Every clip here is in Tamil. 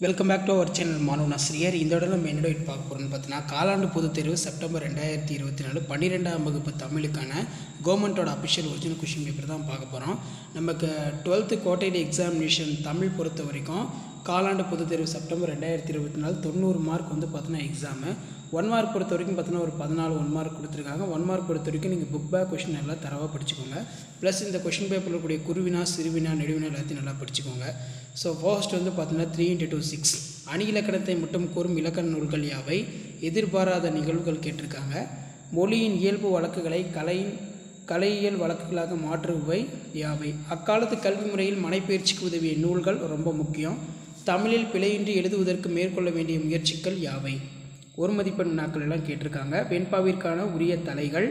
welcome back to our channel மாணவன் ஆசிரியர் இந்த இடம் நம்ம என்னோட பார்க்க போகிறோம்னு பார்த்தீங்கன்னா காலாண்டு பொதுத் தேர்வு செப்டம்பர் ரெண்டாயிரத்தி இருபத்தி நாலு பன்னிரெண்டாம் வகுப்பு தமிழுக்கான கவர்மெண்ட்டோட அஃபிஷியல் ஒரிஜினல் கொஷின் பேப்பர் தான் பார்க்க போகிறோம் நமக்கு டுவெல்த்து கோட்டைடி எக்ஸாமினேஷன் தமிழ் பொறுத்த வரைக்கும் காலாண்டு பொதுத் தேர்வு செப்டம்பர் ரெண்டாயிரத்தி இருபத்தி நாலு தொண்ணூறு மார்க் வந்து பார்த்தீங்கன்னா எக்ஸாமு ஒன் மார்க் பொறுத்த வரைக்கும் பார்த்தீங்கன்னா ஒரு பதினாலு ஒன் மார்க் கொடுத்துருக்காங்க ஒன் மார்க் பொறுத்த வரைக்கும் நீங்கள் புக் பேக் கொஷின் நல்லா தரவாக படிச்சுக்கோங்க ப்ளஸ் இந்த கொஷின் பேப்பரில் கூடிய குருவினா சிறுவினா நெடுவினா எல்லாத்தையும் நல்லா படிச்சுக்கோங்க ஸோ ஃபர்ஸ்ட் வந்து பார்த்தீங்கன்னா த்ரீ இன்ட்டு டூ சிக்ஸ் அணி இலக்கணத்தை மட்டும் கூறும் இலக்கண நூல்கள் யாவை எதிர்பாராத நிகழ்வுகள் கேட்டிருக்காங்க மொழியின் இயல்பு வழக்குகளை கலையின் கலையியல் வழக்குகளாக மாற்றுபவை யாவை அக்காலத்து கல்வி முறையில் மனைப்பயிற்சிக்கு உதவிய நூல்கள் ரொம்ப முக்கியம் தமிழில் பிழையின்றி எழுதுவதற்கு மேற்கொள்ள வேண்டிய முயற்சிகள் யாவை ஒரு மதிப்பெண் வினாக்கள் எல்லாம் கேட்டிருக்காங்க வெண்பாவிற்கான உரிய தலைகள்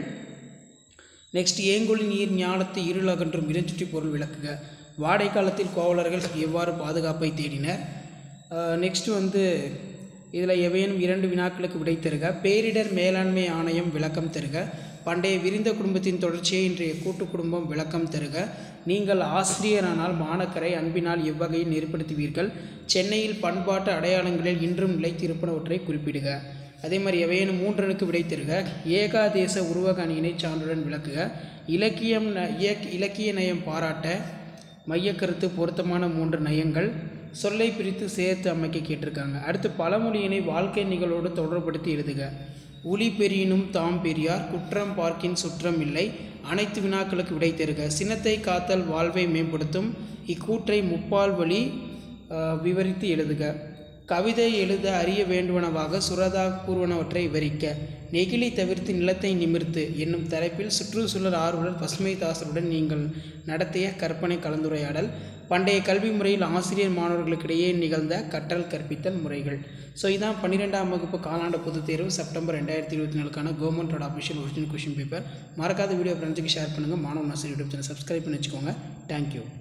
நெக்ஸ்ட் ஏங்கொழி நீர் ஞானத்தை இருள் அகன்றும் இடஞ்சுற்றி பொருள் விளக்குக வாடை காலத்தில் கோவலர்கள் எவ்வாறு பாதுகாப்பை தேடினர் நெக்ஸ்ட் வந்து இதில் எவையேனும் இரண்டு வினாக்களுக்கு விடை தருக பேரிடர் மேலாண்மை ஆணையம் விளக்கம் தருக பண்டைய விரிந்த குடும்பத்தின் தொடர்ச்சியை இன்றைய கூட்டு குடும்பம் விளக்கம் தருக நீங்கள் ஆசிரியரானால் மாணக்கரை அன்பினால் எவ்வகையில் ஏற்படுத்துவீர்கள் சென்னையில் பண்பாட்டு அடையாளங்களில் இன்றும் நிலைத்திருப்பனவற்றை குறிப்பிடுக அதே மாதிரி எவையேனும் மூன்றனுக்கு விடை தருக ஏகாதேச உருவக அணியினை சான்றுடன் விளக்குக இலக்கியம் ந- இயக் இலக்கிய நயம் பாராட்ட மையக்கருத்து பொருத்தமான மூன்று நயங்கள் சொல்லை பிரித்து சேர்த்து அமைக்க கேட்டிருக்காங்க அடுத்து பழமொழியினை வாழ்க்கை நிகழோடு தொடர்படுத்தி எழுதுக உளி பெரியினும் தாம் பெரியார் குற்றம் பார்க்கின் சுற்றம் இல்லை அனைத்து வினாக்களுக்கு விடை தருக சினத்தை காத்தல் வாழ்வை மேம்படுத்தும் இக்கூற்றை முப்பால் வழி ஆஹ், விவரித்து எழுதுக கவிதை எழுத அறிய வேண்டுவனவாக சுரதா கூறுவனவற்றை விவரிக்க நெகிழி தவிர்த்து நிலத்தை நிமிர்த்து என்னும் தலைப்பில் சுற்றுச்சூழல் ஆர்வலர் பசுமைதாசருடன் நீங்கள் நடத்திய கற்பனை கலந்துரையாடல் பண்டைய கல்வி முறையில் ஆசிரியர் மாணவர்களுக்கிடையே நிகழ்ந்த கற்றல் கற்பித்தல் முறைகள் ஸோ இதான் பன்னிரெண்டாம் வகுப்பு காலாண்டு பொதுத் தேர்வு செப்டம்பர் ரெண்டாயிரத்தி இருபத்தி நாலுக்கான கவர்மெண்டோட அஃபிஷியல் ஒரிஜினல் கொஷின் பேப்பர் மறக்காத வீடியோ ஃப்ரெண்ட்ஸுக்கு ஷேர் பண்ணுங்கள் மாணவ நாசர் யூடியூப் சேனல் சப்ஸ்கிரைப் பண்ணி வச்சுக்கோங்க தேங்க்யூ